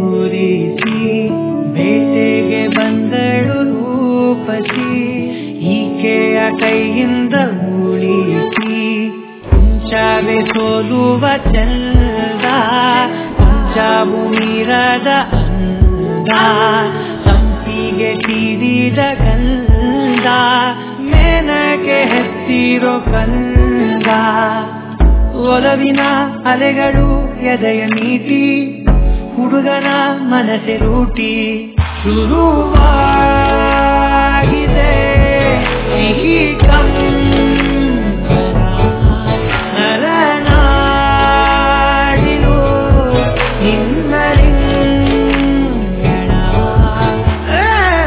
ಮೂರಿಸಿ ಬೇಟೆಗೆ ಬಂದಳು ರೂಪಸಿ ಈಕೆಯ ಕೈಯಿಂದ ಉಳಿಸಿ ಕೊಂಚವೇ ಸೋಲುವ ಚಂದ ಕೊಂಚವು ಮೀರದ ಅಂದ ಸಂಪಿಗೆ ತೀರಿದ ಗಂಧ ಮೇನಕ್ಕೆ ಹತ್ತಿರೋ ಕಂದ ಒಲವಿನ ಅಲೆಗಳು ಎದೆಯ ನೀತಿ ಹುಡುಗನ ಮನಸ್ಸೆ ರೂಟಿ ಶುರುವಾಗಿದೆ ಸಿಹಿ ಕಂಬನ ನರನಾಡಿಲು ನಿನ್ನ ಲಿಂಗಣ. ಏ,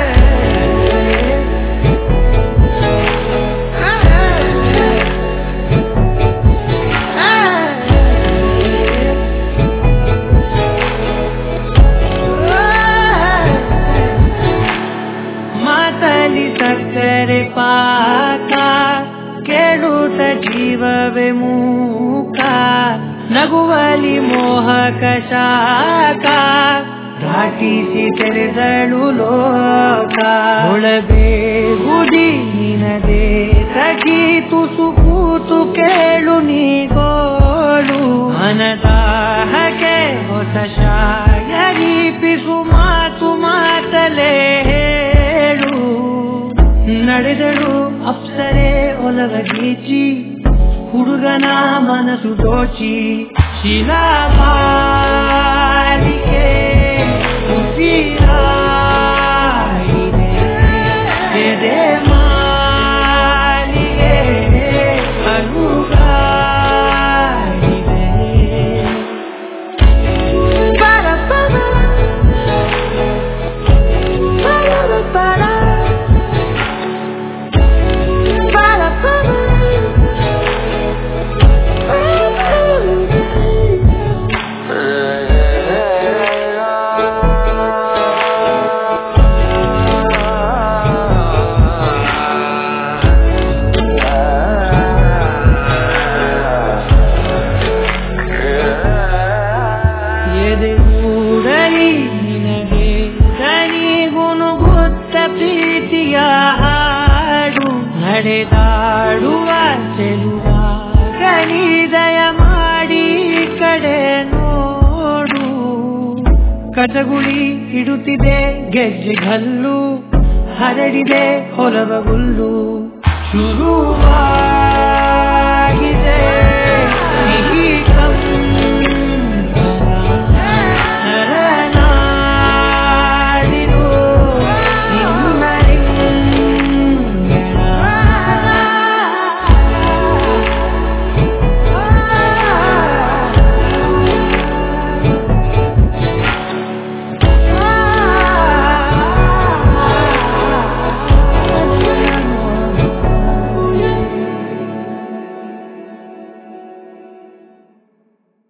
ಮಾತಲಿ ಸಕ್ಕರೆ ಪಾಕ ಕೇಳುತ್ತ ಜೀವವೇ ಮೂಕ ನಗುವಲಿ ಮೋಹಕ ಶಾಖ ದಾಟಿಸಿ ತೆರೆದಳು ಲೋಕ ಒಳಬೇ ಗುಡಿ ನಿನದೇ ಸಖಿ ತುಸು ಕೂತು ಕೇಳು ನೀಗೋಳು ಮನದಾಹಕ್ಕೆ ಹೊಸ ಶಾಯರಿ ಪಿಸು ಮಾತು ಮಾತಲೇ ಹೇಳು ನಡೆದಳು ಅಪ್ಸರೆ ಒಲವ ಗೀಚಿ ಹುಡುಗನ ಮನಸ್ಸು ದೋಚಿ ಶಿಲಾಬಾಲಿಕೆ ಉಸಿರಾಗಿದೆ ಎದೆ ಮಾಲಿಗೆ ಅನುಗಾಗಿದೆ ಎದೆಗೂಡಲಿ ನಿನಗೆ ದನಿಗುನುಗುತ್ತ ಪ್ರೀತಿಯ ಹಾಡು ನಡೆದಾಡುವ ಚೆಲುವ ಕನಿದಯ ಮಾಡಿ ಈ ಕಡೆ ನೋಡು ಕಟಗುಳಿ ಇಡುತ್ತಿದೆ ಗೆಜ್ಜೆ ಗಲ್ಲು ಹರಡಿದೆ ಹೊಲವ ಹುಲ್ಲು ಶುರುವಾ